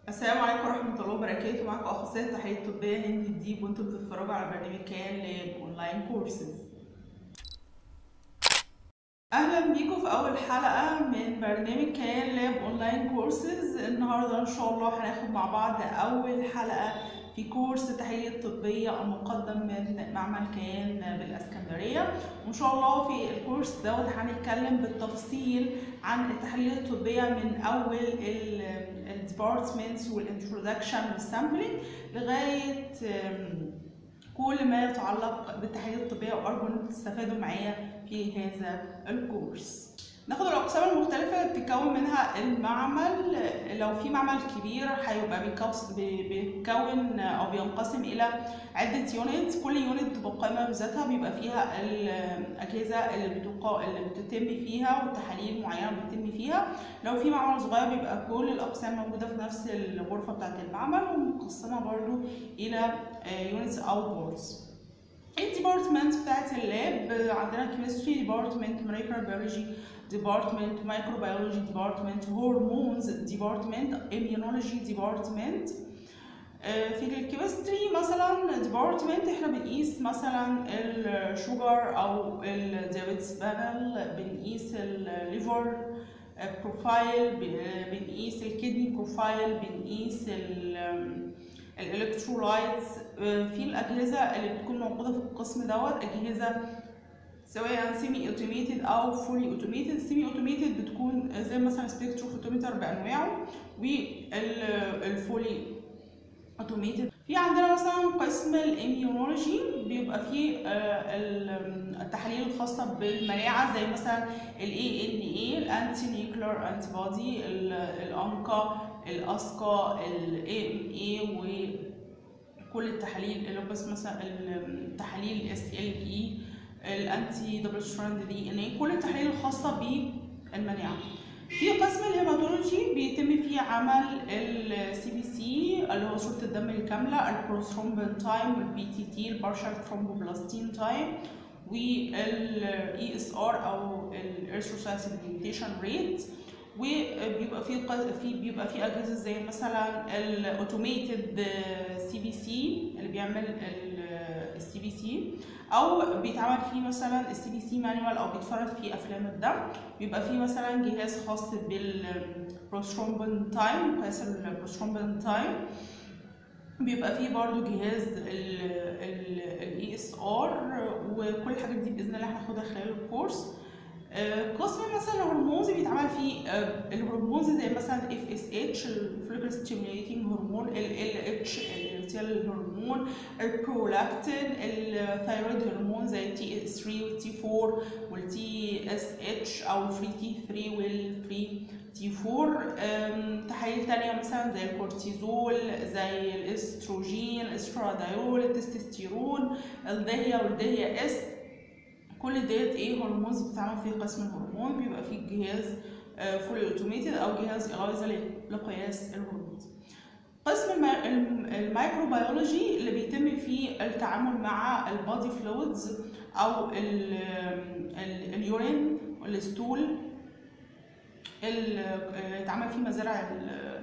السلام عليكم ورحمة الله وبركاته معاكم أخصائية التحاليل الطبية هند الديب وانتم بتتفرجوا على برنامج كيان لاب أونلاين كورسز أهلا بيكم في أول حلقة من برنامج كيان لاب أونلاين كورسز النهاردة إن شاء الله هناخد مع بعض أول حلقة في كورس التحاليل الطبية المقدم من معمل كيان بالإسكندرية وإن شاء الله في الكورس دوت هنتكلم بالتفصيل عن التحاليل الطبية من أول الديبارتمنتس والانترودكشن والسامبلينج لغاية كل ما يتعلق بالتحاليل الطبية وأرجو إنكم تستفادوا معايا في هذا الكورس. ناخد الأقسام المختلفة اللي بتتكون منها المعمل لو في معمل كبير هيبقى بيتكون أو بينقسم إلى عدة يونتس كل يونت بتبقى قائمة بذاتها بيبقى فيها الأجهزة اللي بتقا اللي بتتم فيها والتحاليل معينة بتتم فيها لو في معمل صغير بيبقى كل الأقسام موجودة في نفس الغرفة بتاعة المعمل ومقسمة برضو إلى يونتس أو بوردز الديبارتمنت بتاعت اللاب عندنا كيمستري ديبارتمنت موليكولار بيولوجي ديبارتمنت مايكروبيولوجي ديبارتمنت هرمونز ديبارتمنت اميونولوجي ديبارتمنت في الكيمستري مثلا ديبارتمنت احنا بنقيس مثلا الشوجر او الديابيتس بابل بنقيس الليفر بروفايل بنقيس الكدني بروفايل بنقيس الالكترولايتس في الاجهزه اللي بتكون موجوده في القسم دوت اجهزه سواء سيمي اوتوميتد او فولي اوتوميتد سيمي اوتوميتد بتكون زي مثلا سبيكتروفوتومتر بانواعه والفولي اوتوميتد في عندنا مثلا قسم الاميونولوجي بيبقى فيه التحاليل الخاصه بالمناعه زي مثلا الاي ان اي الانتي نيوكلير انتي بودي الانكا الاسكا الاي ام اي وكل التحاليل اللي بس مثلا التحاليل الاس ال اي الانتي دبل ستراند دي ان اي كل التحاليل الخاصه بالمناعه في قسم الهيماتولوجي بيتم فيه عمل السي بي سي اللي هو صوره الدم الكامله البروثرومبين تايم والبي تي تي البارشال ثرومبوبلاستين تايم والاي اس ار او الارثروسايت سيدمنتيشن ريت وبيبقى في في بيبقى في اجهزه زي مثلا الاوتوميتد سي بي سي اللي بيعمل السي بي سي او بيتعمل فيه مثلا السي بي سي مانوال او بيتفرج فيه افلام الدم بيبقى فيه مثلا جهاز خاص بالبروسترومبين تايم قياس البروسترومبين تايم بيبقى فيه برضو جهاز الاي اس ار وكل الحاجات دي باذن الله هناخدها خلال الكورس قسم مثلا الهرمونز بيتعمل فيه الهرمونز زي مثلا اف اس اتش الفوليكل ستيميوليتنج هرمون ال ال اتش الارتيال هرمون البرولاكتين الثايرويد هرمون زي التي 3 والتي 4 والتي اس اتش او الفري تي 3 والفري تي 4 تحاليل تانية مثلا زي الكورتيزول زي الاستروجين الاسترادايول التستوستيرون الدهية والدهية اس كل ديت ايه هرمونز بتتعمل في قسم الهرمون بيبقى فيه جهاز فولي اوتوميتد او جهاز الايزا لقياس الهرمونز قسم الميكروبيولوجي اللي بيتم فيه التعامل مع البادي فلويدز او اليورين والستول اتعمل فيه مزارع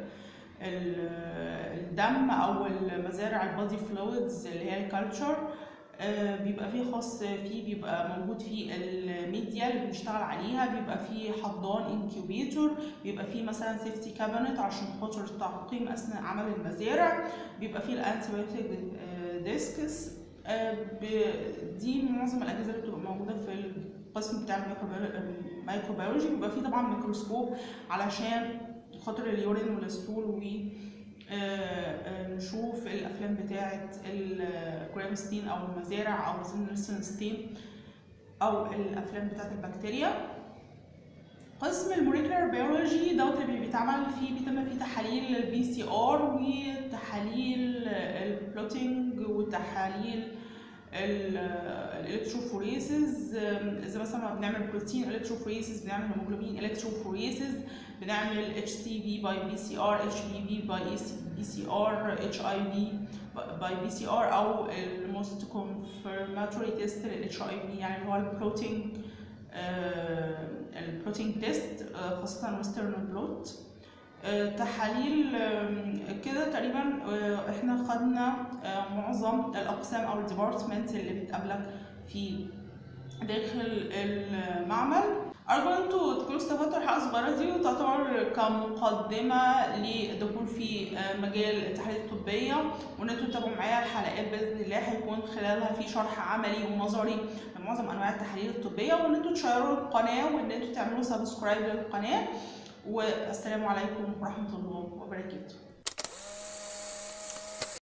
الدم او مزارع البادي فلويدز اللي هي الكالتشر بيبقى فيه خاص فيه بيبقى موجود فيه الميديا اللي بنشتغل عليها بيبقى فيه حضان انكيوبيتور بيبقى فيه مثلا سيفتي كابينت عشان خاطر التعقيم اثناء عمل المزارع بيبقى فيه الانتيبيوتيك ديسكس دي معظم الاجهزه اللي بتبقى موجوده في القسم بتاع الميكروبيولوجي بيبقى فيه طبعا ميكروسكوب علشان خاطر اليورين والستول و نشوف الافلام بتاعه الكريمستين او المزارع او زينستين او الافلام بتاعه البكتيريا قسم الموليكولار بيولوجي دوت اللي بيتعمل فيه بيتم فيه تحاليل البي سي ار وتحاليل البلوتينج وتحاليل الالكتروفوريسز اذا مثلا بنعمل بروتين الكتروفوريسز بنعمل هيموجلوبين الكتروفوريسز بنعمل اتش سي في باي بي سي ار اتش بي في باي بي سي ار اتش اي في باي بي سي ار او الموست كونفirmatory تيست للاتش اي في يعني اللي هو البروتين البروتين تيست خاصه ويسترن بلوت آه، تحاليل آم، كده تقريبا آه، احنا خدنا آه، معظم الاقسام او الديبارتمنت اللي بتقابلك في داخل المعمل أرجو إن انتوا تكونوا استفدتوا الحلقة الصغيرة دي وتعتبر كمقدمة للدخول في آه، مجال التحاليل الطبية وإن انتوا تتابعوا معايا الحلقات بإذن الله هيكون خلالها في شرح عملي ونظري لمعظم أنواع التحاليل الطبية وإن انتوا تشيروا القناة وإن انتوا تعملوا سبسكرايب للقناة والسلام عليكم ورحمة الله وبركاته